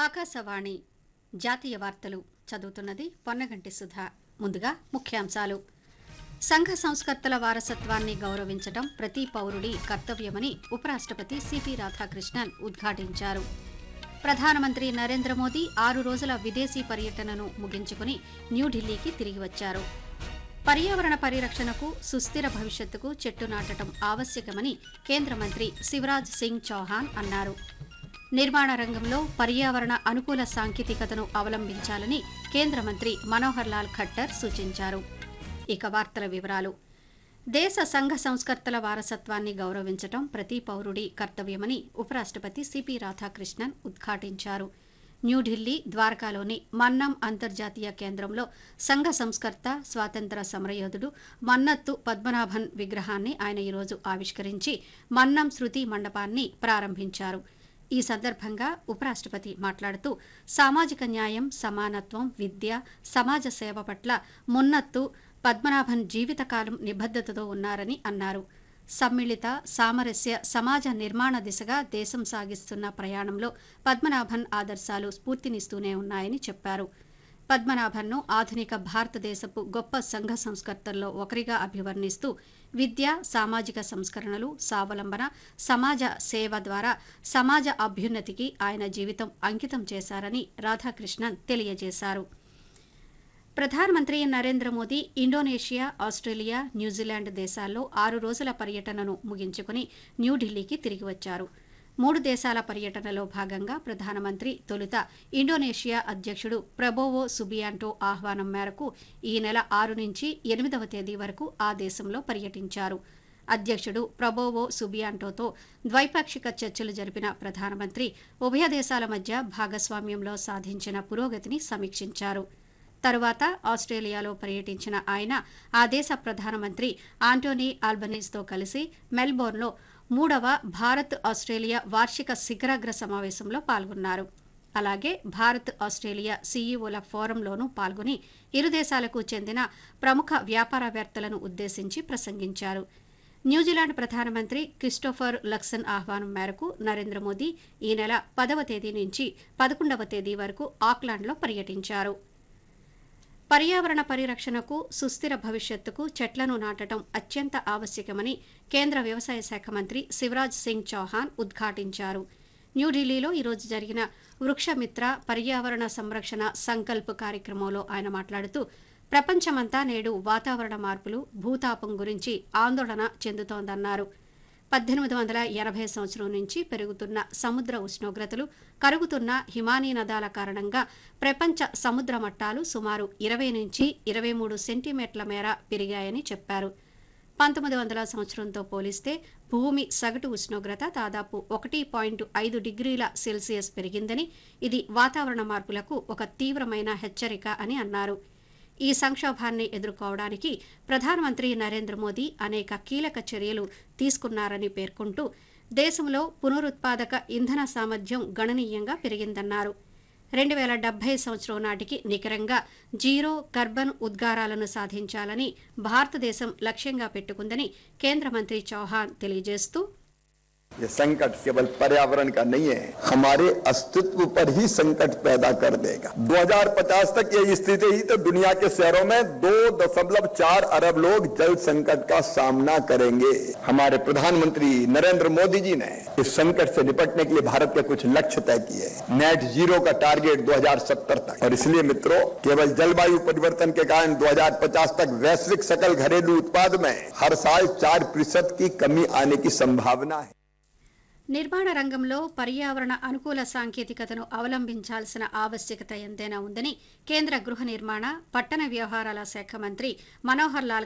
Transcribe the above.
ఆకాశవాణి జాతీయ వార్తలు చదువుతున్నది పొన్నగంటి సుధా ముందుగా ముఖ్యాంశాలు సంఘ సంస్కర్తల వారసత్వాన్ని గౌరవించడం ప్రతి పౌరుడి కర్తవ్యమని ఉపరాష్ట్రపతి సిపి రాధాకృష్ణన్ ఉద్ఘాటించారు ప్రధానమంత్రి నరేంద్ర మోదీ ఆరు రోజుల విదేశీ పర్యటనను ముగించుకుని న్యూఢిల్లీకి తిరిగి వచ్చారు పర్యావరణ పరిరక్షణకు సుస్థిర భవిష్యత్తుకు చెట్టు నాటడం ఆవశ్యకమని కేంద్ర మంత్రి శివరాజ్ సింగ్ చౌహాన్ అన్నారు నిర్మాణ రంగంలో పర్యావరణ అనుకూల సాంకేతికతను అవలంబించాలని కేంద్ర మంత్రి మనోహర్ లాల్ ఖట్టర్ సూచించారు ఇక వార్తల వివరాలు దేశ సంఘ సంస్కర్తల వారసత్వాన్ని గౌరవించడం ప్రతి పౌరుడి కర్తవ్యమని ఉపరాష్ట్రపతి సిపి రాధాకృష్ణన్ ఉద్ఘాటించారు న్యూఢిల్లీ ద్వారకాలోని మన్నం అంతర్జాతీయ కేంద్రంలో సంఘ సంస్కర్త స్వాతంత్ర సమరయోధుడు మన్నత్తు పద్మనాభన్ విగ్రహాన్ని ఆయన ఈరోజు ఆవిష్కరించి మన్నం శృతి మండపాన్ని ప్రారంభించారు ఈ సందర్భంగా ఉపరాష్ట్రపతి మాట్లాడుతూ సామాజిక న్యాయం సమానత్వం విద్య సమాజ సేవ పట్ల మున్నత్తు పద్మనాభన్ జీవితకాలం నిబద్ధతతో ఉన్నారని అన్నారు సమ్మిళిత సామరస్య సమాజ నిర్మాణ దిశగా దేశం సాగిస్తున్న ప్రయాణంలో పద్మనాభన్ ఆదర్శాలు స్ఫూర్తినిస్తూనే ఉన్నాయని చెప్పారు పద్మనాభన్ను ఆధునిక భారతదేశపు గొప్ప సంఘ సంస్కర్తల్లో ఒకరిగా అభివర్ణిస్తూ విద్య సామాజిక సంస్కరణలు స్వావలంబన సమాజ సేవ ద్వారా సమాజ అభ్యున్నతికి ఆయన జీవితం అంకితం చేశారని రాధాకృష్ణన్ తెలియజేశారు ప్రధానమంత్రి Narendra Modi Indonesia Australia New Zealand దేశాల్లో ఆరు రోజుల పర్యటనను ముగించుకుని న్యూఢిల్లీకి తిరిగి వచ్చారు మూడు దేశాల పర్యటనలో భాగంగా ప్రధానమంత్రి తొలుత ఇండోనేషియా అధ్యక్షుడు ప్రబోవో సుబియాంటో ఆహ్వానం మేరకు ఈ నెల ఆరు నుంచి ఎనిమిదవ తేదీ వరకు ఆ దేశంలో పర్యటించారు అధ్యక్షుడు ప్రబోవో సుబియాంటోతో ద్వైపాక్షిక చర్చలు జరిపిన ప్రధానమంత్రి ఉభయ దేశాల మధ్య భాగస్వామ్యంలో సాధించిన పురోగతిని సమీక్షించారు తరువాత ఆస్ట్రేలియాలో పర్యటించిన ఆయన ఆ దేశ ప్రధానమంత్రి ఆంటోనీ ఆల్బనీస్తో కలిసి మెల్బోర్న్లో మూడవ భారత్ ఆస్ట్రేలియా వార్షిక శిఖరాగ్ర సమావేశంలో పాల్గొన్నారు అలాగే భారత్ ఆస్ట్రేలియా సీఈఓల ఫోరంలోనూ పాల్గొని ఇరు దేశాలకు చెందిన ప్రముఖ వ్యాపారవేత్తలను ఉద్దేశించి ప్రసంగించారు న్యూజిలాండ్ ప్రధానమంత్రి క్రిస్టోఫర్ లక్సన్ ఆహ్వానం మేరకు నరేంద్ర మోదీ ఈ నెల పదవ తేదీ నుంచి పదకొండవ తేదీ వరకు ఆక్లాండ్లో పర్యటించారు పర్యావరణ పరిరక్షణకు సుస్థిర భవిష్యత్తుకు చెట్లను నాటడం అత్యంత ఆవశ్యకమని కేంద్ర వ్యవసాయ శాఖ మంత్రి శివరాజ్ సింగ్ చౌహాన్ ఉద్ఘాటించారు న్యూఢిల్లీలో ఈరోజు జరిగిన వృక్షమిత్ర పర్యావరణ సంరక్షణ సంకల్ప్ కార్యక్రమంలో ఆయన మాట్లాడుతూ ప్రపంచమంతా నేడు వాతావరణ మార్పులు భూతాపం గురించి ఆందోళన చెందుతోందన్నారు పద్దెనిమిది వందల ఎనభై సంవత్సరం నుంచి పెరుగుతున్న సముద్ర ఉష్ణోగ్రతలు కరుగుతున్న హిమానీ నదాల కారణంగా ప్రపంచ సముద్ర మట్టాలు సుమారు ఇరవై నుంచి ఇరవై మూడు సెంటీమీటర్ల మేర పెరిగాయని చెప్పారు పంతొమ్మిది వందల సంవత్సరంతో పోలిస్తే భూమి సగటు ఉష్ణోగ్రత దాదాపు ఒకటి పాయింట్ ఐదు డిగ్రీల సెల్సియస్ పెరిగిందని ఇది వాతావరణ మార్పులకు ఒక తీవ్రమైన హెచ్చరిక అని అన్నారు ఈ సంక్షోభాన్ని ఎదుర్కోవడానికి ప్రధానమంత్రి నరేంద్ర మోదీ అనేక కీలక చర్యలు తీసుకున్నారని పేర్కొంటూ దేశంలో పునరుత్పాదక ఇంధన సామర్థ్యం గణనీయంగా పెరిగిందన్నారు రెండు వేల డెబ్బై సంవత్సరం నాటికి నికరంగా జీరో కర్బన్ ఉద్గారాలను సాధించాలని భారతదేశం లక్ష్యంగా పెట్టుకుందని కేంద్ర మంత్రి చౌహాన్ తెలియజేస్తూ ये संकट केवल पर्यावरण का नहीं है हमारे अस्तित्व पर ही संकट पैदा कर देगा 2050 तक ये स्थिति ही तो दुनिया के शहरों में दो दशमलव चार अरब लोग जल संकट का सामना करेंगे हमारे प्रधानमंत्री नरेंद्र मोदी जी ने इस संकट से निपटने के लिए भारत के कुछ लक्ष्य तय किए नेट जीरो का टारगेट 2070 तक और इसलिए मित्रों केवल जलवायु परिवर्तन के कारण 2050 तक वैश्विक सकल घरेलू उत्पाद में हर साल चार प्रतिशत की कमी आने की संभावना है నిర్మాణ రంగంలో పర్యావరణ అనుకూల సాంకేతికతను అవలంబించాల్సిన ఆవశ్యకత ఎంతైనా ఉందని కేంద్ర గృహ నిర్మాణ పట్టణ వ్యవహారాల శాఖ మంత్రి మనోహర్ లాల్